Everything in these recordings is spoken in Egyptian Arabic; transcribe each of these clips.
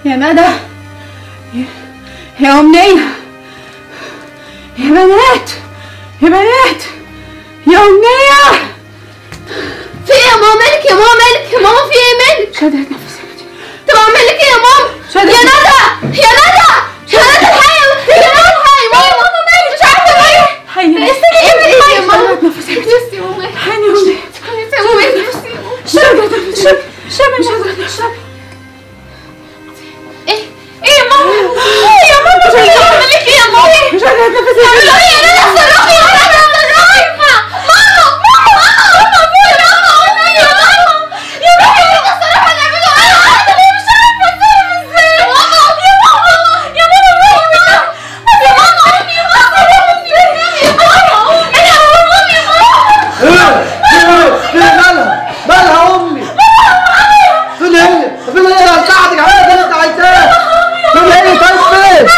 يا ندى يا- يا أمنية يا بنات يا بنات يا أمنية في ايه يا ماما مالك يا ماما مالك يا ماما في ايه مالك مش قادرة أتنفس يا بنتي طب اعمل لك ايه يا ماما مش قادرة يا أتنفس. ندى يا ندى يا ندى الحقي يا ندى الحقي ماما ماما مالك مش عارفه مالك حيني استني ايه مالك يا مش قادرة ماما أتنفس يا بنتي بصي يا ماما حيني يا أمنية بصي يا ماما بصي يا ماما مش قادرة أتنفس شربي شربي مش قادرة أتنفس شربي ايه ايه يا ماما ايه يا ماما في ايه اعمل لك ايه يا ماما مش قادرة أتنفس يا لا بنتي يا ندى صرخي يا ندى صرخي ماما ماما ماما فوق يا ماما يا ماما يا ماما يا ندى صرخي هنعمله ايه انا ليه مش عارفه اتصرف ازاي يا ماما يا ماما يا ماما فوق يا ماما قومي يا ماما اتصرف ازاي يا ماما قومي يا ماما يا ماما ايه فين مالها مالها امي فين هي فين هي هساعدك على اللي انت عايزاه فين هي طيب فين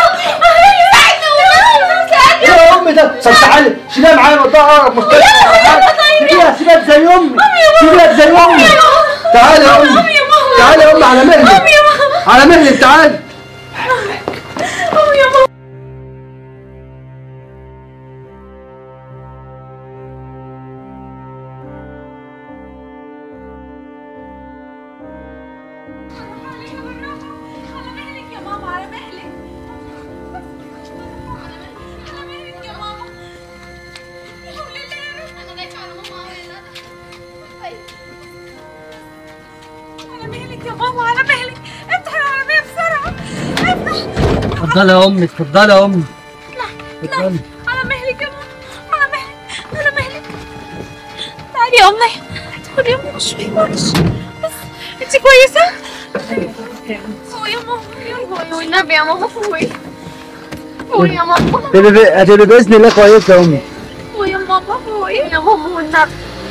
ايه يا امي ده طب تعالي شيلها معايا وديها اقرب مستشفى سيبيها سيبيها زي امي سيبيها زي امي تعالي يا امي تعالي يا امي على مهلك على مهلك تعالي على مهلك يا ماما على مهلك على مهلك يا ماما يا حول الله يا رب انا خايفه على ماما قوي يا ندى على مهلك يا ماما على مهلك افتح العربيه بسرعه افتح اتفضلي يا امي اتفضلي يا امي اتفضلي على مهلك يا ماما على مهلك على مهلك تعالي يا امي ادخلي يا ماما شوي معلش بس انت كويسه؟ فوق يا ماما يا ماما والنبي يا ماما فوقي فوقي يا ماما هتبقي هتبقي باذن الله كويسه يا امي فوقي يا ماما فوقي يا ماما والنبي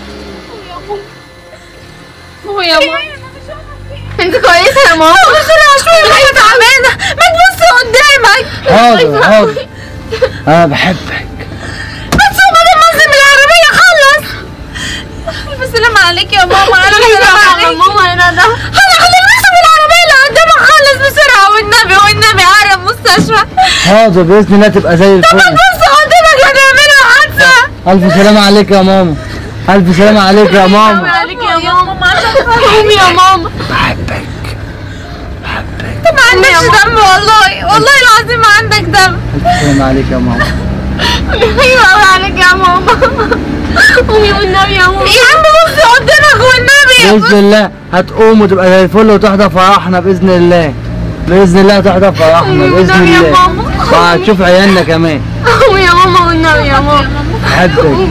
فوقي يا ماما فوقي يا ماما انت كويسه يا ماما بسرعه شويه ما هي تعبانه ما تبصي قدامك حاضر حاضر انا بحبك بس هو بدل ما انزل من العربية خلص ألف سلام عليك يا ماما ألف سلام عليك ماما يا ندى هناخد المسح من العربية اللي قدامك خلص بسرعة والنبي والنبي عرب مستشفى حاضر باذن الله تبقى زي الفل بص قدامك هنعملها حادثة الف سلامه عليك يا ماما الف سلامه عليك يا ماما عليك يا ماما عشان قومي يا ماما بحبك انت ما عندكش دم والله والله العظيم ما عندك دم الف سلامه عليك يا ماما ايوه قوي عليك يا ماما قومي والنبي يا ماما يا عم بص قدامك والنبي باذن الله هتقوم وتبقى زي الفل وتحضر فرحنا باذن الله باذن الله تحضر فرحنا باذن والنبي يا الله ماما. وهتشوف عيالنا كمان قومي يا ماما والنبي يا ماما بحبك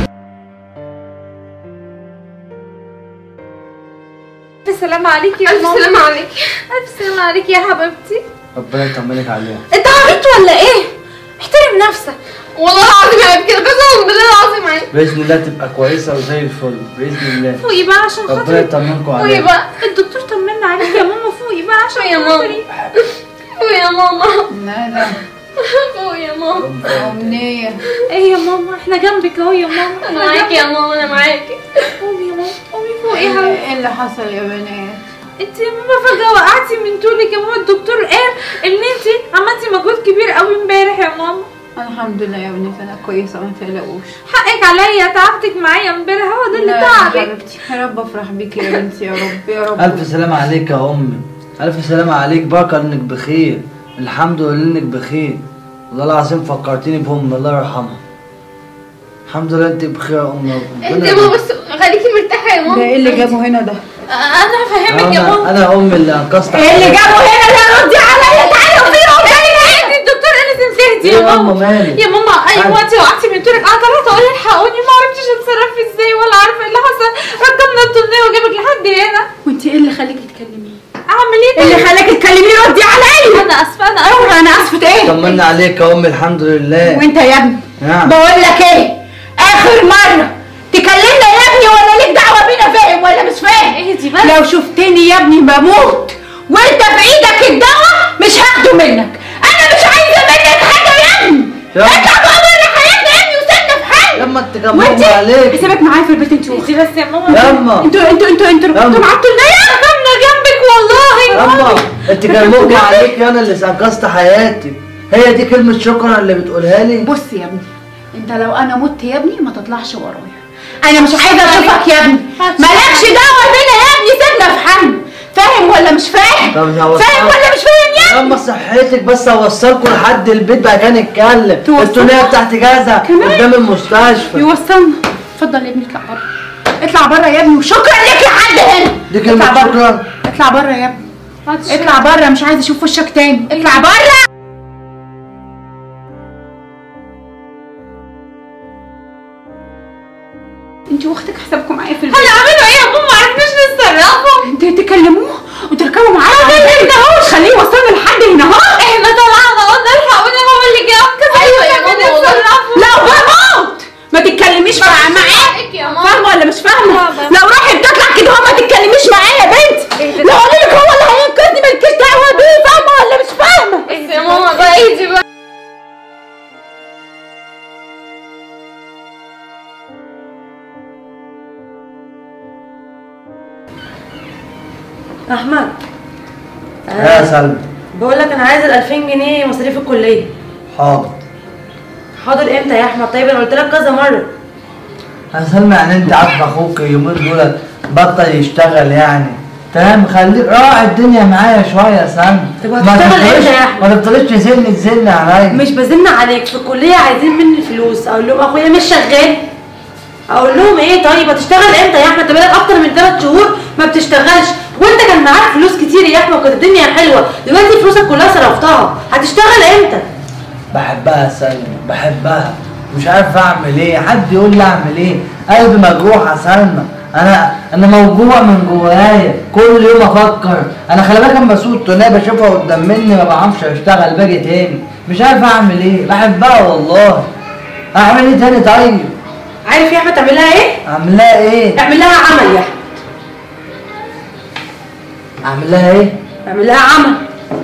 ألف سلام عليك يا ألف سلام عليك ألف سلام عليك يا حبيبتي ربنا يطمنك عليها أنت عبيط ولا إيه؟ احترم نفسك والله العظيم عيب كده قسما بالله العظيم عيب باذن الله تبقى كويسه وزي الفل باذن الله فوقي بقى عشان ربنا خاطري يطمنكم فوقي عليها بقى الدكتور طمنا عليك يا ماما فوقي بقى عشان يا ماما فوقي يا ماما ندى فوقي يا ماما أمنية ايه يا ماما احنا جنبك اهو يا ماما انا معاكي يا ماما انا معاكي قومي يا ماما قومي فوقي يا حبيبتي ايه اللي حصل يا بنات انت يا ماما فجأة وقعتي من طولك يا ماما الدكتور قال ان انت عملتي مجهود كبير قوي امبارح يا ماما الحمد لله يا بنات انا كويسه ما تقلقوش حقك عليا تعبتك معايا امبارح هو ده اللي لا يا تعبك حبيبتي يا رب افرح بيكي يا بنتي يا رب يا رب الف سلامه عليك يا امي الف سلامه عليك بركه انك بخير الحمد لله انك بخير والله العظيم فكرتيني بامي الله يرحمها الحمد لله انت بخير يا امي انت يا ماما بس خليكي مرتاحة يا ده ماما ايه اللي جابه هنا ده انا هفهمك يا انا ماما انا امي اللي انقذت ايه اللي جابه هنا ده ردي عليا تعالي وطيري اهدي الدكتور قال لازم تهدي ايه يا يا ماما ماما مالك يا ماما ايوه عادي. انت وقعتي من طولك انا طلعت اقول الحقوني ما عرفتش اتصرف ازاي ولا عارفه ايه اللي حصل ركبنا الطنيه وجابك لحد هنا وانت ايه اللي خليكي تكلميه اعمل ايه اللي خلاكي تكلميه ردي عليا انا اسفه انا اسفه انا اسفه ايه طمنا عليك يا امي الحمد لله وانت يا ابني نعم بقول لك ايه اخر مره تكلمنا يا ابني ولا ليك دعوه بينا فاهم ولا مش فاهم اهدي بس لو شفتني يا ابني بموت وانت في ايدك الدواء مش هاخده منك انا مش عايزه منك حاجه يا ابني يا اطلع بقى بره حياتنا يا ابني وسيبنا في حالنا يما انت كان وانت ماما عليك سيبك معايا في البيت انت اهدي واختي بس يا ماما يما انتوا انتوا انتوا انتوا يلا. رحتوا معاكوا النية ركبنا جنبك والله يما انت كان مغمى عليك انا اللي انقذت حياتي هي دي كلمة شكرا اللي بتقولها لي بص يا ابني انت لو انا مت يا ابني ما تطلعش ورايا انا مش عايزه اشوفك يا ابني مالكش دعوه بينا يا ابني سيبنا في حالنا فاهم ولا مش فاهم طب هوصلك. فاهم ولا مش فاهم يا لما صحتك بس اوصلكم لحد البيت بقى كان نتكلم توصلنا؟ التونية بتاعت جاهزة كمان؟ قدام المستشفى يوصلنا اتفضل يا ابني اطلع بره اطلع بره يا ابني وشكرا لك لحد هنا دي كلمة اطلع بره. شكرا. اطلع بره يا ابني اطلع بره مش عايزه اشوف وشك تاني اطلع بره انت واختك حسابكم معايا في البيت هنعملوا ايه يا ماما ما عرفناش نتصرفوا انت تكلموه وتركبوا معاه انت اهو خليه يوصلنا لحد هنا اهو احنا طلعنا قلنا الحقونا هو اللي جه كذا ايوه يا كنا ماما بنتصرفوا. لا بموت ما تتكلميش مع معاه حقك يا ماما. فاهمه ولا مش فاهمه بابا. لو روحي بتطلع كده هو ما تتكلميش معاه يا بنت ايه ده؟ لو قال لك هو اللي هينقذني مالكيش دعوه بيه فاهمه ولا مش فاهمه بس يا ماما بقى ايدي بقى احمد يا سلمى بقول لك انا عايز ال 2000 جنيه مصاريف الكليه حاضر حاضر امتى يا احمد طيب انا قلت لك كذا مره يا سلمى يعني انت عارفه اخوك اليومين دول بطل يشتغل يعني تمام خليك راعي الدنيا معايا شويه يا سلمى طب ما هتشتغل تفضليش- امتى يا أحمد؟ ما تفضليش تزن تزن عليا مش بزن عليك في الكليه عايزين مني فلوس اقول لهم اخويا مش شغال اقول لهم ايه طيب هتشتغل امتى يا احمد انت بقالك اكتر من 3 شهور ما بتشتغلش وانت كان معاك فلوس كتير يا احمد وكانت الدنيا حلوه دلوقتي فلوسك كلها صرفتها هتشتغل امتى بحبها يا سلمى بحبها مش عارف اعمل ايه حد يقول لي اعمل ايه قلبي مجروح يا سلمى انا انا موجوع من جوايا كل يوم افكر انا خلي بالك اما بسوق التونيه بشوفها قدام مني ما بعرفش اشتغل باجي تاني مش عارف اعمل ايه بحبها والله اعمل ايه تاني طيب عارف يا احمد تعمل لها ايه اعمل لها ايه اعمل لها عمل يا احمد اعمل لها ايه اعمل لها عمل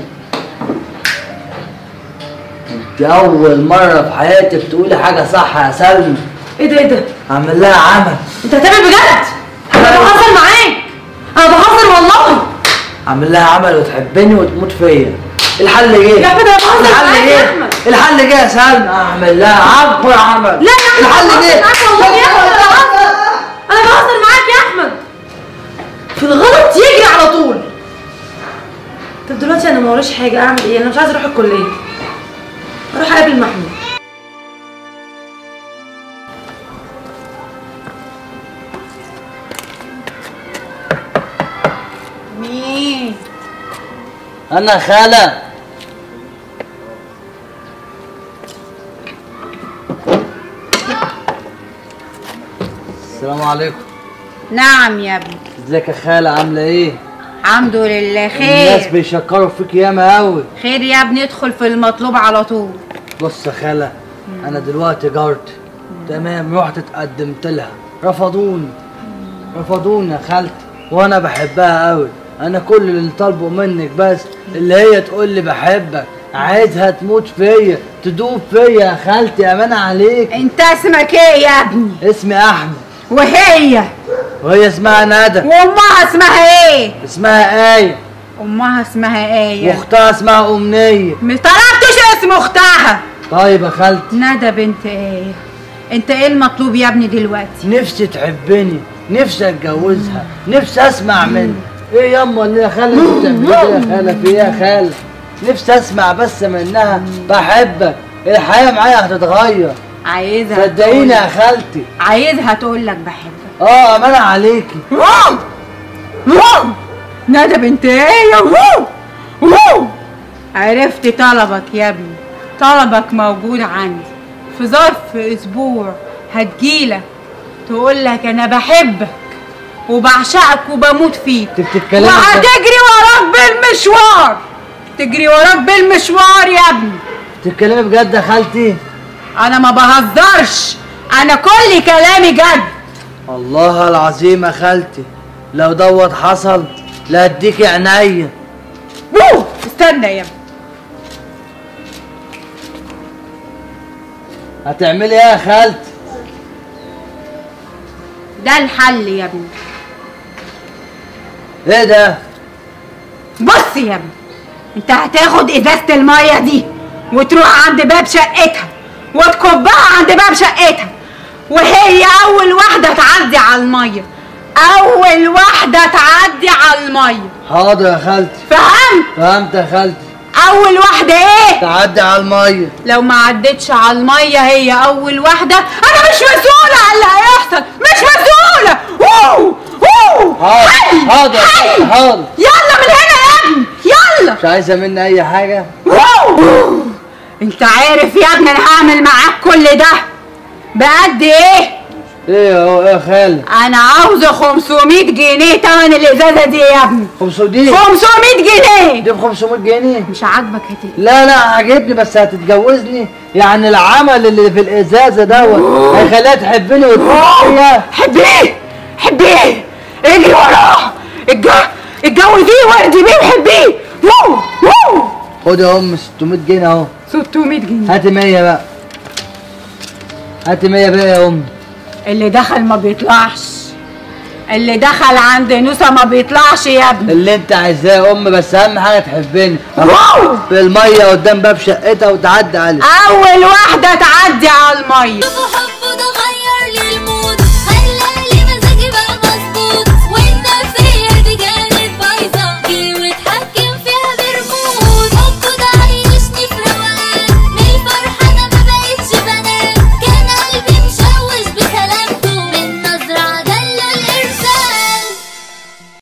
دي اول مره في حياتك تقولي حاجه صح يا سلمى ايه ده ايه ده اعمل لها عمل انت هتعمل بجد انا بهزر معاك انا بهزر والله اعمل لها عمل وتحبني وتموت فيا الحل ايه يا أحمد أنا بهزر الحل معاك يا ايه أحمد. الحل جه يا سلمى اعمل لها اكبر عمل لا يا احمد الحل أنا جه بهزر معاك والله يا احمد انا بهزر انا بهزر معاك يا احمد في الغلط يجري على طول طب دلوقتي انا ما وريش حاجه اعمل ايه انا مش عايزه اروح الكليه اروح اقابل محمود مين انا خالة السلام عليكم نعم يا ابني ازيك يا خالة عاملة ايه؟ الحمد لله الناس خير بيشكروا فيك ياما قوي خير يا ابني ادخل في المطلوب على طول بص يا خالة انا دلوقتي جارتي تمام رحت اتقدمت لها رفضوني رفضوني يا خالتي وانا بحبها قوي انا كل اللي طالبه منك بس اللي هي تقول لي بحبك عايزها تموت فيا تدوب فيا يا خالتي امان عليك انت اسمك ايه يا ابني اسمي احمد وهي وهي اسمها ندى وامها اسمها ايه اسمها ايه امها اسمها ايه واختها اسمها امنيه ما طلبتش اسم اختها طيب يا خالتي ندى بنت ايه انت ايه المطلوب يا ابني دلوقتي نفسي تحبني نفسي اتجوزها نفسي اسمع منها ايه ياما اللي يا خاله انت بتعملي كده يا خاله في ايه يا خاله نفسي اسمع بس منها بحبك الحياه معايا هتتغير عايزها صدقيني يا تقول- خالتي عايزها تقول لك بحبك اه امانه عليكي ندى بنت ايه يا وو وو عرفت طلبك يا ابني طلبك موجود عندي في ظرف اسبوع هتجيلك تقول لك انا بحبك وبعشقك وبموت فيك انت بتتكلمي وهتجري وراك بالمشوار تجري وراك بالمشوار يا ابني بتتكلمي بجد يا خالتي انا ما بهزرش انا كل كلامي جد الله العظيم يا خالتي لو دوت حصل لا اديكي عينيا وو استنى يا ابني هتعملي ايه يا خالتي ده الحل يا ابني ايه ده بص يا ابني انت هتاخد ازازة المية دي وتروح عند باب شقتها وتكبها عند باب شقتها وهي اول واحدة تعدي على المية اول واحدة تعدي على المية حاضر يا خالتي فهمت فهمت يا خالتي اول واحدة ايه تعدي على الميه لو ما عدتش على المية هي أول واحدة أنا مش مسؤولة عن اللي هيحصل مش مسؤولة أوه أوه حاضر حي حاضر يا حي خالتي، حاضر يلا من هنا يا ابني يلا مش عايزه مني اي حاجه أوه. أنت عارف يا ابني أنا هعمل معاك كل ده بقد إيه؟ ايه يا ايه يا خالد أنا عاوزة 500 جنيه تمن الإزازة دي يا ابني 500 500 جنيه دي ب 500 جنيه مش عاجبك هتقل لا لا عاجبني بس هتتجوزني يعني العمل اللي في الازازه دوت هيخليها تحبني وتحبني حبيه حبيه اجري وراه اتج- اتجوزيه واردي بيه وحبيه وو وو خد يا ام 600 جنيه اهو 600 جنيه هاتي 100 بقى هاتي 100 بقى يا ام اللي دخل ما بيطلعش اللي دخل عند نوسة ما بيطلعش يا ابني اللي انت عايزاه يا ام بس اهم حاجه تحبني واو في الميه قدام باب شقتها وتعدي عليه اول واحدة تعدي على المية حب